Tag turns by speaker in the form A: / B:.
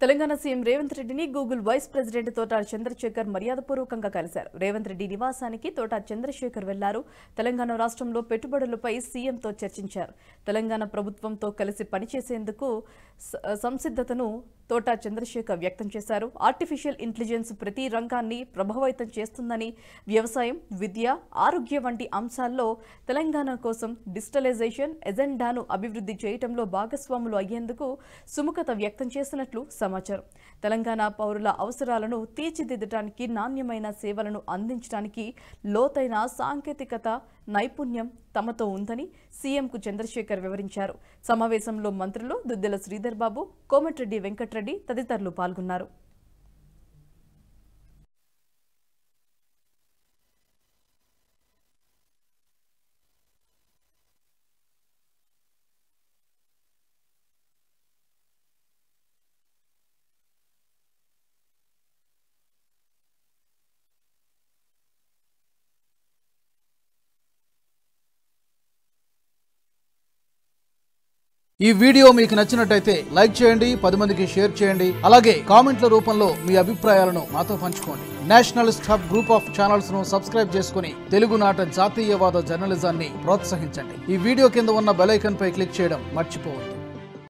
A: Telangana CM Revanth రెడ్డిని Google vice president తోట చంద్రశేఖర్ మర్యాదపూర్వకంగా కలిశారు రేవంత్ రెడ్డి నివాసానికి తోట చంద్రశేఖర్ వెళ్లారు తెలంగాణ రాష్ట్రంలో పెట్టుబడులపై సీఎంతో చర్చించారు తెలంగాణ ప్రభుత్వంతో కలిసి పనిచేసేందుకు స- సంసిద్ధతను తోట చంద్రశేఖర్ వ్యక్తం చేశారు ఆర్టిఫిషియల్ ఇంటెలిజెన్స్ ప్రతి రంగాన్ని ప్రభావితం చేస్తుందని వ్యవసాయం విద్య ఆరోగ్య వంటి అంశాల్లో తెలంగాణ కోసం డిజిటలైజేషన్ ఎజెండాను అభివృద్ధి చేయటంలో భాగస్వాములు అయ్యేందుకు సుముఖత వ్యక్తం చేసినట్లు సమాచారం తెలంగాణ పౌరుల అవసరాలను తీర్చిదిద్దడానికి నాణ్యమైన సేవలను అందించడానికి లోతైన సాంకేతికత నైపుణ్యం తమతో ఉందని సీఎంకు చంద్రశేఖర్ వివరించారు సమావేశంలో మంత్రులు దుద్దెల శ్రీధర్ బాబు కోమటిరెడ్డి వెంకట్రెడ్డి తదితరులు పాల్గొన్నారు
B: ఈ వీడియో మీకు నచ్చినట్టయితే లైక్ చేయండి పది మందికి షేర్ చేయండి అలాగే కామెంట్ల రూపంలో మీ అభిప్రాయాలను మాతో పంచుకోండి nationalist hub group of channels ను సబ్స్క్రైబ్ చేసుకుని తెలుగునాట జాతీయవాద జర్నలిజాన్ని ప్రోత్సహించండి ఈ వీడియో కింద ఉన్న బెల్ ఐకాన్ పై క్లిక్ చేయడం మర్చిపోవద్దు